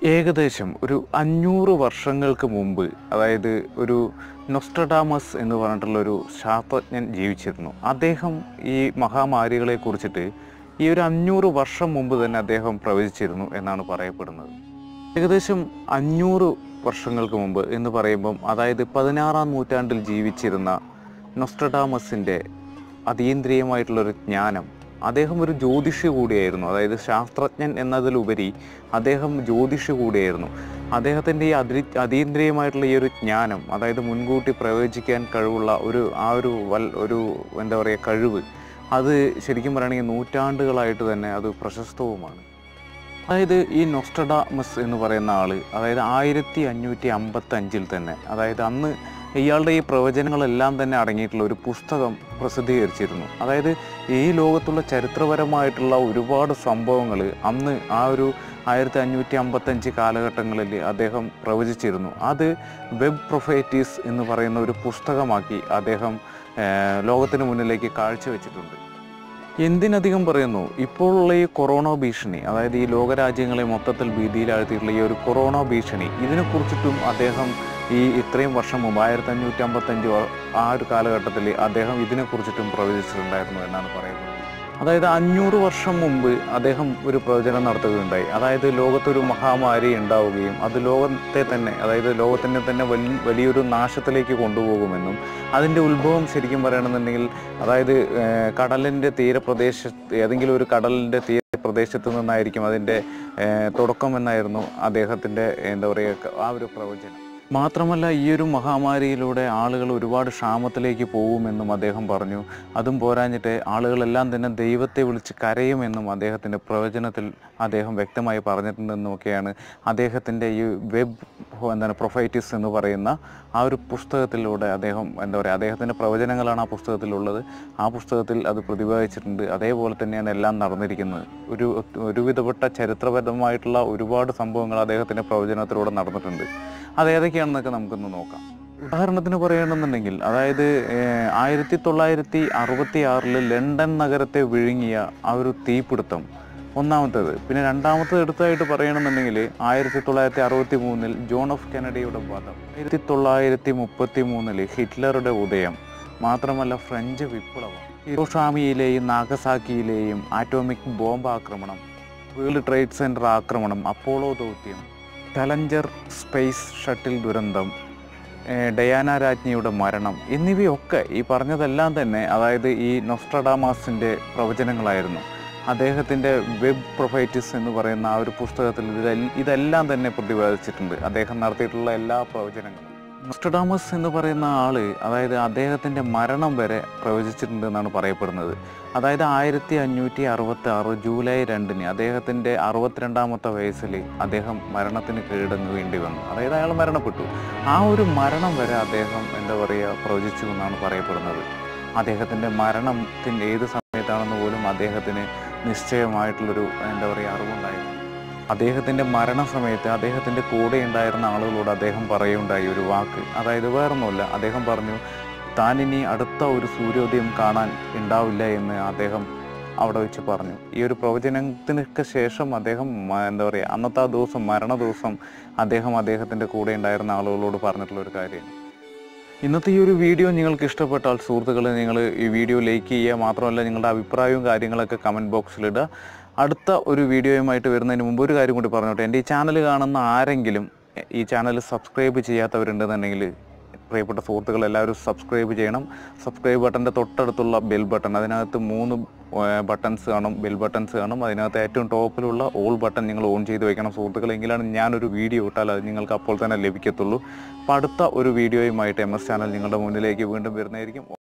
ഏകദേശം ഒരു അഞ്ഞൂറ് വർഷങ്ങൾക്ക് മുമ്പ് അതായത് ഒരു നൊസ്റ്റഡാമസ് എന്ന് പറഞ്ഞിട്ടുള്ള ഒരു ശാസ്ത്രജ്ഞൻ ജീവിച്ചിരുന്നു അദ്ദേഹം ഈ മഹാമാരികളെ കുറിച്ചിട്ട് ഈ ഒരു അഞ്ഞൂറ് വർഷം മുമ്പ് തന്നെ അദ്ദേഹം പ്രവചിച്ചിരുന്നു എന്നാണ് പറയപ്പെടുന്നത് ഏകദേശം അഞ്ഞൂറ് വർഷങ്ങൾക്ക് മുമ്പ് എന്ന് പറയുമ്പം അതായത് പതിനാറാം നൂറ്റാണ്ടിൽ ജീവിച്ചിരുന്ന നൊസ്റ്റഡാമസിൻ്റെ അതീന്ദ്രിയമായിട്ടുള്ളൊരു ജ്ഞാനം അദ്ദേഹം ഒരു ജ്യോതിഷി കൂടിയായിരുന്നു അതായത് ശാസ്ത്രജ്ഞൻ എന്നതിലുപരി അദ്ദേഹം ജ്യോതിഷി കൂടിയായിരുന്നു അദ്ദേഹത്തിൻ്റെ ഈ അതി അതീന്ദ്രിയമായിട്ടുള്ള ഈ ഒരു ജ്ഞാനം അതായത് മുൻകൂട്ടി പ്രവചിക്കാൻ കഴിവുള്ള ഒരു ആ ഒരു വൽ ഒരു എന്താ പറയുക കഴിവ് അത് ശരിക്കും പറയുകയാണെങ്കിൽ നൂറ്റാണ്ടുകളായിട്ട് തന്നെ അത് പ്രശസ്തവുമാണ് അതായത് ഈ നൊസ്റ്റഡാമസ് എന്ന് പറയുന്ന ആൾ അതായത് ആയിരത്തി അഞ്ഞൂറ്റി അമ്പത്തഞ്ചിൽ തന്നെ അതായത് അന്ന് ഇയാളുടെ ഈ പ്രവചനങ്ങളെല്ലാം തന്നെ അടങ്ങിയിട്ടുള്ള ഒരു പുസ്തകം പ്രസിദ്ധീകരിച്ചിരുന്നു അതായത് ഈ ലോകത്തുള്ള ചരിത്രപരമായിട്ടുള്ള ഒരുപാട് സംഭവങ്ങൾ അന്ന് ആ ഒരു ആയിരത്തി അഞ്ഞൂറ്റി അമ്പത്തഞ്ച് കാലഘട്ടങ്ങളിൽ അദ്ദേഹം പ്രവചിച്ചിരുന്നു അത് വെബ് പ്രൊഫൈറ്റീസ് എന്ന് പറയുന്ന ഒരു പുസ്തകമാക്കി അദ്ദേഹം ഏർ, ലോകത്തിന് മുന്നിലേക്ക് കാഴ്ചവെച്ചിട്ടുണ്ട് എന്തിനധികം പറയുന്നു ഇപ്പോഴുള്ള ഈ കൊറോണ ഭീഷണി അതായത് ഈ ലോകരാജ്യങ്ങളെ മൊത്തത്തിൽ ഭീതിയിലാഴ്ത്തിയിട്ടുള്ള ഈ ഒരു കൊറോണ ഭീഷണി ഇതിനെക്കുറിച്ചിട്ടും അദ്ദേഹം ഈ ഇത്രയും വർഷം മുമ്പ് ആയിരത്തി അഞ്ഞൂറ്റി അമ്പത്തഞ്ച് ആ ഒരു കാലഘട്ടത്തിൽ അദ്ദേഹം ഇതിനെക്കുറിച്ചിട്ടും പ്രവചിച്ചിട്ടുണ്ടായിരുന്നു എന്നാണ് പറയുന്നത് അതായത് അഞ്ഞൂറ് വർഷം മുമ്പ് അദ്ദേഹം ഒരു പ്രവചനം നടത്തുകയുണ്ടായി അതായത് ലോകത്തൊരു മഹാമാരി ഉണ്ടാവുകയും അത് ലോകത്തെ തന്നെ അതായത് ലോകത്തിനെ തന്നെ വലിയ വലിയൊരു നാശത്തിലേക്ക് കൊണ്ടുപോകുമെന്നും അതിൻ്റെ ഉത്ഭവം ശരിക്കും പറയുകയാണെന്നുണ്ടെങ്കിൽ അതായത് ഏർ, കടലിൻ്റെ തീരപ്രദേശത്ത് ഏതെങ്കിലും ഒരു കടലിൻ്റെ തീരപ്രദേശത്ത് നിന്നായിരിക്കും അതിൻ്റെ ഏർ, തുടക്കം എന്നായിരുന്നു അദ്ദേഹത്തിൻ്റെ എന്താ പറയുക ആ ഒരു പ്രവചനം മാത്രമല്ല ഈ ഒരു മഹാമാരിയിലൂടെ ആളുകൾ ഒരുപാട് ക്ഷാമത്തിലേക്ക് പോകുമെന്നും അദ്ദേഹം പറഞ്ഞു അതും പോരാഞ്ഞിട്ട് ആളുകളെല്ലാം തന്നെ ദൈവത്തെ വിളിച്ച് കരയുമെന്നും അദ്ദേഹത്തിൻ്റെ പ്രവചനത്തിൽ അദ്ദേഹം വ്യക്തമായി പറഞ്ഞിട്ടുണ്ടെന്നൊക്കെയാണ് അദ്ദേഹത്തിൻ്റെ ഈ വെബ് എന്താണ് പ്രൊഫൈറ്റിസ് എന്ന് പറയുന്ന ആ ഒരു പുസ്തകത്തിലൂടെ അദ്ദേഹം എന്താ പറയുക അദ്ദേഹത്തിൻ്റെ പ്രവചനങ്ങളാണ് ആ പുസ്തകത്തിലുള്ളത് ആ പുസ്തകത്തിൽ അത് പ്രതിപാദിച്ചിട്ടുണ്ട് അതേപോലെ തന്നെയാണ് എല്ലാം നടന്നിരിക്കുന്നത് ഒരു ഒരുവിധപ്പെട്ട ചരിത്രപരമായിട്ടുള്ള ഒരുപാട് സംഭവങ്ങൾ അദ്ദേഹത്തിൻ്റെ പ്രവചനത്തിലൂടെ നടന്നിട്ടുണ്ട് അതേതൊക്കെയാണെന്നൊക്കെ നമുക്കൊന്ന് നോക്കാം ഉദാഹരണത്തിന് പറയുകയാണെന്നുണ്ടെങ്കിൽ അതായത് ഏഹ്, ആയിരത്തി തൊള്ളായിരത്തി അറുപത്തി ആറിൽ ലണ്ടൻ നഗരത്തെ വിഴുങ്ങിയ ആ ഒരു തീപിടുത്തം ഒന്നാമത്തേത് പിന്നെ രണ്ടാമത്തേത് എടുത്തായിട്ട് പറയുകയാണെന്നുണ്ടെങ്കിൽ ആയിരത്തി തൊള്ളായിരത്തി അറുപത്തി മൂന്നിൽ ജോൺ ഓഫ് കെനഡിയുടെ വധം ആയിരത്തി തൊള്ളായിരത്തി മുപ്പത്തി മൂന്നില് ഹിറ്റ്ലറുടെ ഉദയം മാത്രമല്ല ഫ്രഞ്ച് വിപ്ലവം ഹിരോഷാമിയിലെയും നാഗസാക്കിയിലെയും ആറ്റോമിക് ബോംബ് ആക്രമണം വേൾഡ് ട്രേഡ് സെൻറ്റർ ആക്രമണം അപ്പോളോ ദൗത്യം ചലഞ്ചർ സ്പേസ് ഷട്ടിൽ ദുരന്തം ഏർ ഡയാന രാജ്ഞിയുടെ മരണം എന്നിവയൊക്കെ ഈ പറഞ്ഞതെല്ലാം തന്നെ അതായത് ഈ നൊസ്ട്രഡാമാസിൻ്റെ പ്രവചനങ്ങളായിരുന്നു അദ്ദേഹത്തിൻ്റെ വെബ് പ്രൊഫൈറ്റിസ് എന്ന് പറയുന്ന ആ ഒരു പുസ്തകത്തിൽ ഇതെല്ലാം ഇതെല്ലാം തന്നെ പ്രതിപാദിച്ചിട്ടുണ്ട് അദ്ദേഹം നടത്തിയിട്ടുള്ള എല്ലാ പ്രവചനങ്ങളും നൊസ്ട്രഡാമസ് എന്ന് പറയുന്ന ആള് അതായത് അദ്ദേഹത്തിൻ്റെ മരണം വരെ പ്രവചിച്ചിട്ടുണ്ട് എന്നാണ് പറയപ്പെടുന്നത് അതായത് ആയിരത്തി അഞ്ഞൂറ്റി അറുപത്തി ആറ് ജൂലൈ രണ്ടിന് അദ്ദേഹത്തിൻ്റെ അറുപത്തിരണ്ടാമത്തെ വയസ്സിൽ അദ്ദേഹം മരണത്തിന് കീഴടങ്ങേണ്ടി വന്നു അതായത് അയാൾ മരണപ്പെട്ടു ആ ഒരു മരണം വരെ അദ്ദേഹം എന്താ പറയുക പ്രവചിച്ചു എന്നാണ് പറയപ്പെടുന്നത് അദ്ദേഹത്തിൻ്റെ മരണത്തിൻ്റെ ഏത് സമയത്താണെന്ന് പോലും അദ്ദേഹത്തിന് നിശ്ചയമായിട്ടുള്ളൊരു എന്താ പറയുക അറിവുണ്ടായിരുന്നു അദ്ദേഹത്തിൻ്റെ മരണസമയത്ത് അദ്ദേഹത്തിൻ്റെ കൂടെ ഉണ്ടായിരുന്ന ആളുകളോട് അദ്ദേഹം പറയുണ്ടായി ഒരു വാക്ക് അതായത് വേറൊന്നുമില്ല അദ്ദേഹം പറഞ്ഞു താൻ ഇനി അടുത്ത ഒരു സൂര്യോദയം കാണാൻ ഉണ്ടാവില്ല എന്ന് അദ്ദേഹം അവിടെ വെച്ച് പറഞ്ഞു ഈ ഒരു പ്രവചനത്തിനൊക്കെ ശേഷം അദ്ദേഹം മ- എന്താ പറയുക അന്നത്തെ ആ ദിവസം മരണ ദിവസം അദ്ദേഹം അദ്ദേഹത്തിൻ്റെ കൂടെ ഉണ്ടായിരുന്ന ആളുകളോട് പറഞ്ഞിട്ടുള്ള ഒരു കാര്യമാണ് ഇന്നത്തെ ഈ ഒരു വീഡിയോ നിങ്ങൾക്ക് ഇഷ്ടപ്പെട്ടാൽ സുഹൃത്തുക്കളെ നിങ്ങൾ ഈ വീഡിയോ ലൈക്ക് ചെയ്യുക മാത്രമല്ല നിങ്ങളുടെ അഭിപ്രായവും കാര്യങ്ങളൊക്കെ കമൻറ്റ് ബോക്സിലിടുക അടുത്ത ഒരു വീഡിയോയുമായിട്ട് വരുന്നതിന് മുമ്പ് ഒരു കാര്യം കൂടി പറഞ്ഞോട്ടെ എൻ്റെ ഈ ചാനൽ കാണുന്ന ആരെങ്കിലും ഈ ചാനൽ സബ്സ്ക്രൈബ് ചെയ്യാത്തവരുണ്ടെന്നുണ്ടെങ്കിൽ പ്രിയപ്പെട്ട സുഹൃത്തുക്കൾ എല്ലാവരും സബ്സ്ക്രൈബ് ചെയ്യണം സബ്സ്ക്രൈബ് ബട്ടൻ്റെ തൊട്ടടുത്തുള്ള ബെൽ ബട്ടൺ അതിനകത്ത് മൂന്ന് ബട്ടൺസ് കാണും ബെൽ ബട്ടൺസ് കാണും അതിനകത്ത് ഏറ്റവും ടോപ്പിലുള്ള ഓൾ ബട്ടൺ നിങ്ങൾ ഓൺ ചെയ്ത് വെക്കണം സുഹൃത്തുക്കൾ എങ്കിലാണ് ഞാനൊരു വീഡിയോ ഇട്ടാൽ അത് നിങ്ങൾക്ക് അപ്പോൾ തന്നെ ലഭിക്കത്തുള്ളൂ അപ്പോൾ അടുത്ത ഒരു വീഡിയോയുമായിട്ട് എം എസ് ചാനൽ നിങ്ങളുടെ മുന്നിലേക്ക് വീണ്ടും വരുന്നതായിരിക്കും